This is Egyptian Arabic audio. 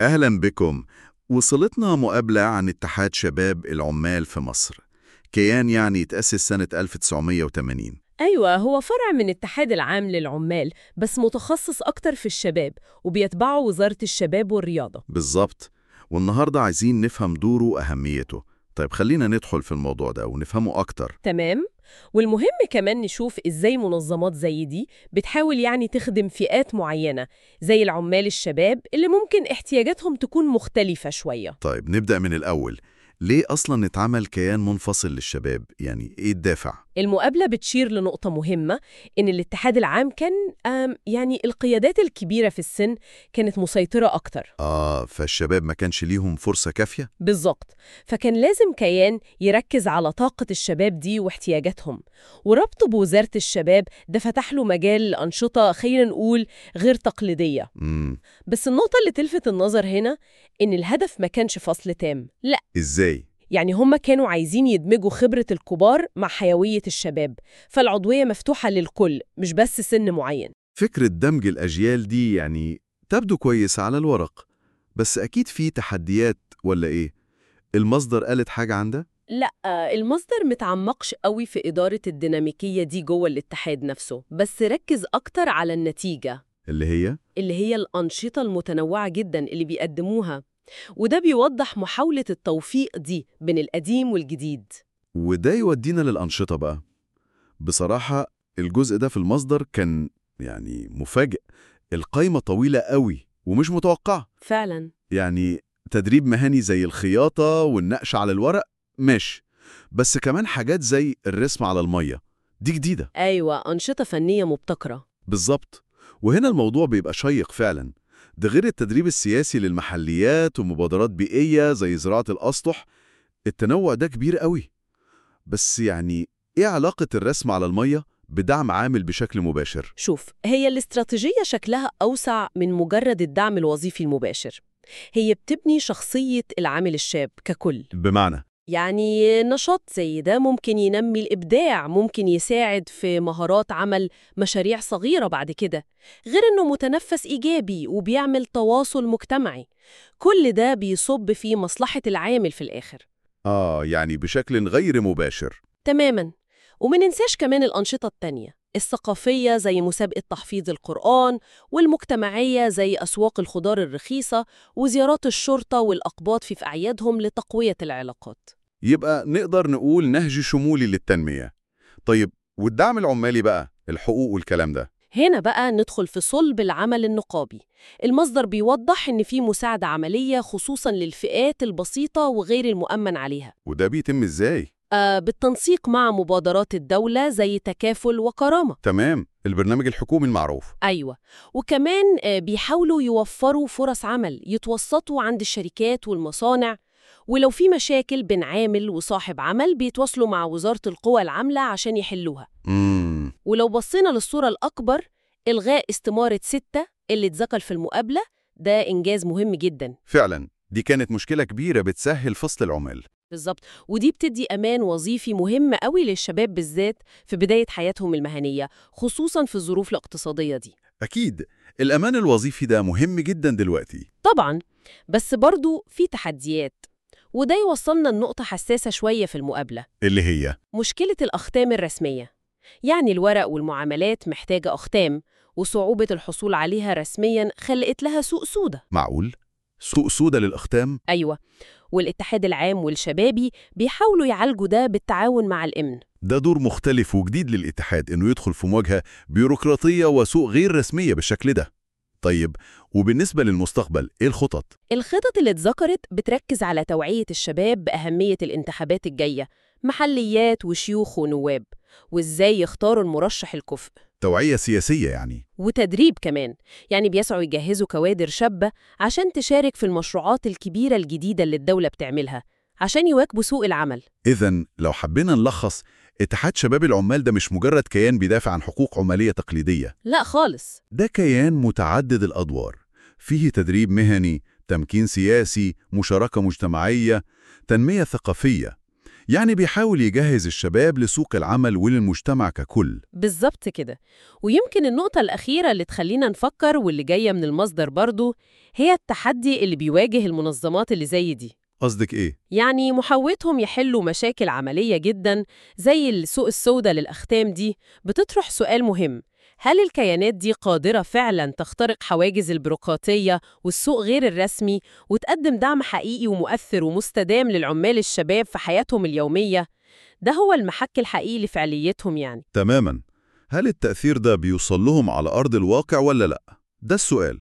أهلا بكم وصلتنا مقابلة عن اتحاد شباب العمال في مصر كيان يعني اتأسس سنة 1980 أيوة هو فرع من الاتحاد العام للعمال بس متخصص أكتر في الشباب وبيتبعه وزارة الشباب والرياضة بالظبط والنهاردة عايزين نفهم دوره وأهميته طيب خلينا ندخل في الموضوع ده ونفهمه أكتر تمام؟ والمهم كمان نشوف إزاي منظمات زي دي بتحاول يعني تخدم فئات معينة زي العمال الشباب اللي ممكن احتياجاتهم تكون مختلفة شوية طيب نبدأ من الأول ليه أصلا نتعمل كيان منفصل للشباب؟ يعني إيه الدافع؟ المقابلة بتشير لنقطة مهمة إن الاتحاد العام كان آم يعني القيادات الكبيرة في السن كانت مسيطرة أكتر آه فالشباب ما كانش ليهم فرصة كافية؟ بالظبط فكان لازم كيان يركز على طاقة الشباب دي واحتياجاتهم وربطه بوزارة الشباب ده فتح له مجال لأنشطة خلينا نقول غير تقليدية مم. بس النقطة اللي تلفت النظر هنا إن الهدف ما كانش فصل تام لا إزاي؟ يعني هم كانوا عايزين يدمجوا خبرة الكبار مع حيوية الشباب فالعضوية مفتوحة للكل مش بس سن معين فكرة دمج الأجيال دي يعني تبدو كويسة على الورق بس أكيد في تحديات ولا إيه؟ المصدر قالت حاجة عن ده؟ لا المصدر متعمقش قوي في إدارة الديناميكية دي جوه الاتحاد نفسه بس ركز أكتر على النتيجة اللي هي؟ اللي هي الأنشطة المتنوعة جدا اللي بيقدموها وده بيوضح محاولة التوفيق دي بين القديم والجديد وده يودينا للأنشطة بقى بصراحة الجزء ده في المصدر كان يعني مفاجئ القايمة طويلة قوي ومش متوقعة فعلا يعني تدريب مهني زي الخياطة والنقش على الورق ماشي بس كمان حاجات زي الرسم على المية دي جديدة أيوة أنشطة فنية مبتكرة بالظبط وهنا الموضوع بيبقى شيق فعلا ده غير التدريب السياسي للمحليات ومبادرات بيئية زي زراعة الأسطح التنوع ده كبير قوي بس يعني إيه علاقة الرسم على المية بدعم عامل بشكل مباشر؟ شوف هي الاستراتيجية شكلها أوسع من مجرد الدعم الوظيفي المباشر هي بتبني شخصية العامل الشاب ككل بمعنى يعني نشاط زي ده ممكن ينمي الإبداع ممكن يساعد في مهارات عمل مشاريع صغيرة بعد كده غير إنه متنفس إيجابي وبيعمل تواصل مجتمعي كل ده بيصب في مصلحة العامل في الآخر آه يعني بشكل غير مباشر تماما وما ننساش كمان الأنشطة التانية الثقافية زي مسابقة تحفيظ القرآن والمجتمعية زي أسواق الخضار الرخيصة وزيارات الشرطة والأقباط في أعيادهم لتقوية العلاقات يبقى نقدر نقول نهج شمولي للتنمية طيب والدعم العمالي بقى الحقوق والكلام ده هنا بقى ندخل في صلب العمل النقابي المصدر بيوضح إن في مساعدة عملية خصوصاً للفئات البسيطة وغير المؤمن عليها وده بيتم إزاي؟ آه بالتنسيق مع مبادرات الدولة زي تكافل وكرامة تمام البرنامج الحكومي المعروف أيوة وكمان آه بيحاولوا يوفروا فرص عمل يتوسطوا عند الشركات والمصانع ولو في مشاكل بين عامل وصاحب عمل بيتواصلوا مع وزارة القوى العاملة عشان يحلوها امم ولو بصينا للصورة الأكبر إلغاء استمارة ستة اللي اتذكر في المقابلة ده إنجاز مهم جدا فعلا دي كانت مشكلة كبيرة بتسهل فصل العمال بالظبط ودي بتدي أمان وظيفي مهم قوي للشباب بالذات في بداية حياتهم المهنية خصوصا في الظروف الاقتصادية دي أكيد الأمان الوظيفي ده مهم جدا دلوقتي طبعا بس برضو في تحديات وده يوصلنا لنقطة حساسة شوية في المقابلة اللي هي مشكلة الأختام الرسمية يعني الورق والمعاملات محتاجة أختام وصعوبة الحصول عليها رسمياً خلقت لها سوق سودة معقول؟ سوق سودة للأختام؟ أيوة والاتحاد العام والشبابي بيحاولوا يعالجوا ده بالتعاون مع الأمن ده دور مختلف وجديد للاتحاد إنه يدخل في مواجهة بيروقراطية وسوق غير رسمية بالشكل ده طيب وبالنسبة للمستقبل إيه الخطط؟ الخطط اللي اتذكرت بتركز على توعية الشباب بأهمية الانتخابات الجاية محليات وشيوخ ونواب وإزاي يختاروا المرشح الكفء توعية سياسية يعني وتدريب كمان يعني بيسعوا يجهزوا كوادر شابة عشان تشارك في المشروعات الكبيرة الجديدة اللي الدولة بتعملها عشان يواكبوا سوق العمل إذا لو حبينا نلخص اتحاد شباب العمال ده مش مجرد كيان بيدافع عن حقوق عمالية تقليدية لا خالص ده كيان متعدد الأدوار فيه تدريب مهني، تمكين سياسي، مشاركة مجتمعية، تنمية ثقافية يعني بيحاول يجهز الشباب لسوق العمل وللمجتمع ككل بالظبط كده ويمكن النقطة الأخيرة اللي تخلينا نفكر واللي جاية من المصدر برضو هي التحدي اللي بيواجه المنظمات اللي زي دي قصدك إيه؟ يعني محاولتهم يحلوا مشاكل عملية جدا زي السوق السوداء للأختام دي بتطرح سؤال مهم هل الكيانات دي قادرة فعلا تخترق حواجز البيروقراطية والسوق غير الرسمي وتقدم دعم حقيقي ومؤثر ومستدام للعمال الشباب في حياتهم اليومية؟ ده هو المحك الحقيقي لفعاليتهم يعني تماما هل التأثير ده بيوصل لهم على أرض الواقع ولا لأ؟ ده السؤال